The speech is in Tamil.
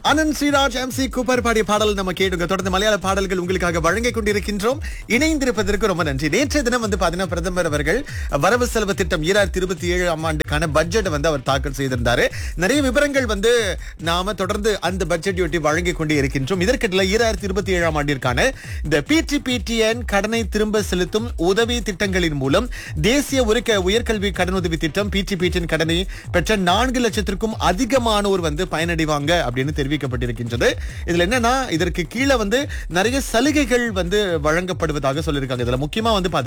Anand Sriraj M C Cooper பாடிய பாடல் நம்ம கேட்டுங்க தொடர்ந்து மலையாள பாடல்கள் உங்களுக்காக வழங்கிக் கொண்டிருக்கின்றோம் இணைந்திருப்பதற்கு ரொம்ப நன்றி நேற்றைய தினம் வந்து பாத்தீங்கன்னா பிரதமர் அவர்கள் வரவு செலவு திட்டம் ஈராயிரத்தி இருபத்தி ஏழு ஆண்டுக்கான பட்ஜெட் வந்து அவர் தாக்கல் செய்திருந்தாரு நிறைய விவரங்கள் வந்து நாம தொடர்ந்து அந்த பட்ஜெட் ஒட்டி வழங்கிக் கொண்டே இருக்கின்றோம் இதற்கிடையில ஈராயிரத்தி இருபத்தி ஏழாம் ஆண்டிற்கான இந்த பிடிபிடிஎன் கடனை திரும்ப செலுத்தும் உதவி திட்டங்களின் மூலம் தேசிய உருக்க உயர்கல்வி கடனுதவி திட்டம் பிடிபிடிஎன் கடனை பெற்ற நான்கு லட்சத்திற்கும் அதிகமானோர் வந்து பயனடைவாங்க அப்படின்னு தெரிவிக்கப்பட்டிருக்கின்றது இதுல என்னன்னா இதற்கு கீழே வந்து நிறைய சலுகைகள் வந்து வழங்கப்படுவதாக சொல்லியிருக்காங்க இதுல முக்கியமா வந்து பாத்தீங்கன்னா